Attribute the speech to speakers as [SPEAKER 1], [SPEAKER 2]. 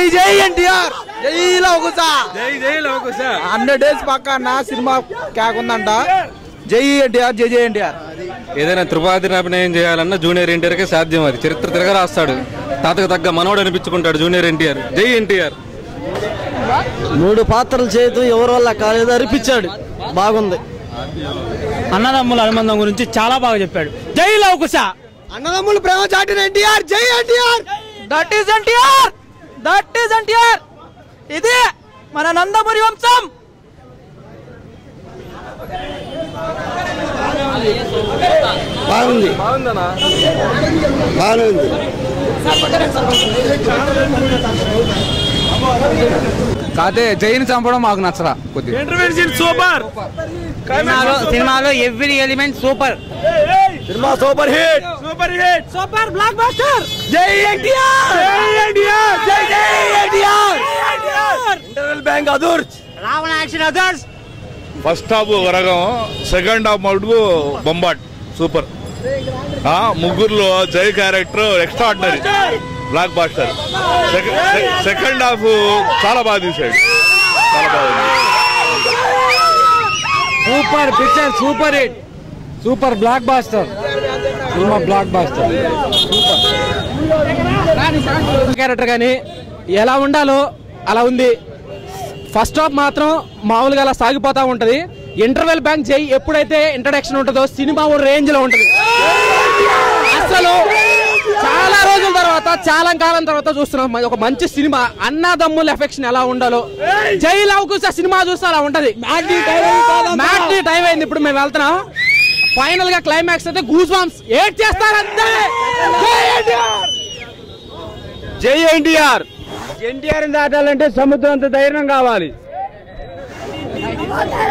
[SPEAKER 1] జై ఎన్టీఆర్ జై లవకుశ
[SPEAKER 2] జై జై లవకుశ
[SPEAKER 1] హండ్రెడ్ డేస్ పక్క అన్న సినిమా క్యాక్ ఉందంట జై ఎన్టీఆర్ జై జై ఎన్టీఆర్
[SPEAKER 2] ఏదైనా త్రిపాదిని అభినయం చేయాలన్నా జూనియర్ ఎన్టీఆర్కే సాధ్యం అది చరిత్ర తిరగరాస్తాడు తాతకు తగ్గ మనోడు అనిపించుకుంటాడు జూనియర్ ఎన్టీఆర్ జై ఎన్టీఆర్
[SPEAKER 3] మూడు పాత్రలు చేయదు ఎవరి వల్ల కాలేదు అరిపించాడు బాగుంది
[SPEAKER 4] అన్నదమ్ముల అనుబంధం గురించి చాలా బాగా చెప్పాడు జై లవకుశ
[SPEAKER 1] అన్నదమ్ములు ప్రేమ చాటిన ఎన్టీఆర్ జై NTR
[SPEAKER 4] that is NTR that is NTR ఇది మన నందమూరి వంశం
[SPEAKER 3] బాగుంది బాగుంది
[SPEAKER 1] కాదే జైని చంపడం మాకు నచ్చరా కొద్దిగా
[SPEAKER 4] సినిమాలో సినిమాలో ఎవ్రీ ఎలిమెంట్ సూపర్
[SPEAKER 3] సినిమా super hit
[SPEAKER 4] super blockbuster
[SPEAKER 1] జై ఎన్టీఆర్ జై ఎన్టీఆర్ జై జై ఎన్టీఆర్
[SPEAKER 3] ఇంటర్వెల్ బ్యాంక్ అదూర్చ్
[SPEAKER 4] Ravana action others
[SPEAKER 5] first half ఒక రకం సెకండ్ హాఫ్ మటుకు బొంబాట్ సూపర్ ఆ, ముగ్గురులో Jai character extraordinary blockbuster second half చాలా బాగా తీసాడు చాలా బాగుంది
[SPEAKER 1] super picture super hit super blockbuster సినిమా బ్లాక్ బాస్టర్ క్యారెక్టర్ కానీ ఎలా ఉండాలో అలా ఉంది ఫస్ట్ హాఫ్ మాత్రం మామూలుగా అలా సాగిపోతా ఉంటది ఇంటర్వెల్ బ్యాంక్ జై ఎప్పుడైతే ఇంట్రడక్షన్ ఉంటుందో సినిమా ఓ రేంజ్ లో ఉంటది అసలు చాలా రోజుల తర్వాత చాలా కాలం తర్వాత చూస్తున్నాం ఒక మంచి సినిమా అన్నదమ్ముల ఎఫెక్షన్ ఎలా ఉండాలో జై లవకుశ సినిమా చూస్తే అలా ఉంటది మ్యాట్ టైం అయింది ఇప్పుడు మేము వెళ్తున్నాం ఫైనల్ గా క్లైమాక్స్ అయితే గూస్ బాంబ్స్ ఏడ్ చేస్తారంతే జై ఎన్టీఆర్ ఎన్టీఆర్ దాటాలంటే సముద్రం అంత ధైర్యం కావాలి